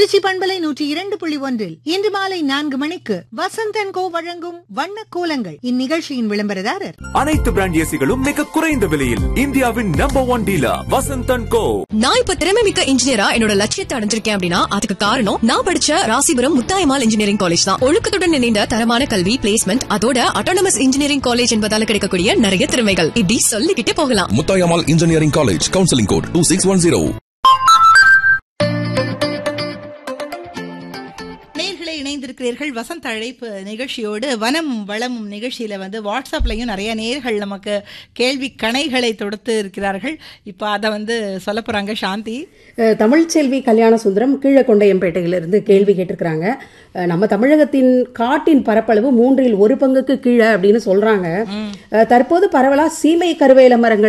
திருச்சி பண்பலை நூற்றி இரண்டு புள்ளி ஒன்றில் இன்று மாலை நான்கு மணிக்கு வசந்தன் கோ வழங்கும் வண்ண கோலங்கள் இந்நிகழ்ச்சியின் விளம்பரதாரர் அனைத்து பிராண்ட் ஏசிகளும் மிக குறைந்த விலையில் இந்தியாவின் number one dealer Vasanthan Co நான் இப்ப திறமை மிக்க இன்ஜினியரா என்னோட லட்சியத்தை அடைஞ்சிருக்கேன் அப்படின்னா அதுக்கு காரணம் நான் படிச்ச ராசிபுரம் முத்தாயமால் இன்ஜினியரிங் காலேஜ் தான் ஒழுக்கத்துடன் இணைந்த தரமான கல்வி பிளேஸ்மெண்ட் அதோட அட்டானமஸ் இன்ஜினியரிங் காலேஜ் என்பதால கிடைக்கக்கூடிய நிறைய திறமைகள் இப்படி சொல்லிக்கிட்டே போகலாம் Mutayamal Engineering College, Counseling Code 2610. நேர்களை இணைந்திருக்கிறீர்கள் வசந்த அழைப்பு நிகழ்ச்சியோடு வனம் வளமும் நிகழ்ச்சியில வந்து வாட்ஸ்அப்லயும் நிறைய நேர்கள் நமக்கு கேள்வி கணைகளை தொடுத்து இருக்கிறார்கள் இப்போ அதை வந்து சொல்ல போறாங்க சாந்தி அஹ், தமிழ்ச்செல்வி கல்யாண சுந்தரம் கீழக்கொண்டையம்பேட்டையிலிருந்து கேள்வி கேட்டிருக்கிறாங்க அஹ், நம்ம தமிழகத்தின் காட்டின் பரப்பளவு மூன்றில் ஒரு பங்குக்கு கீழே அப்படின்னு சொல்றாங்க அஹ், தற்போது பரவலா சீமை கருவேல மரங்கள்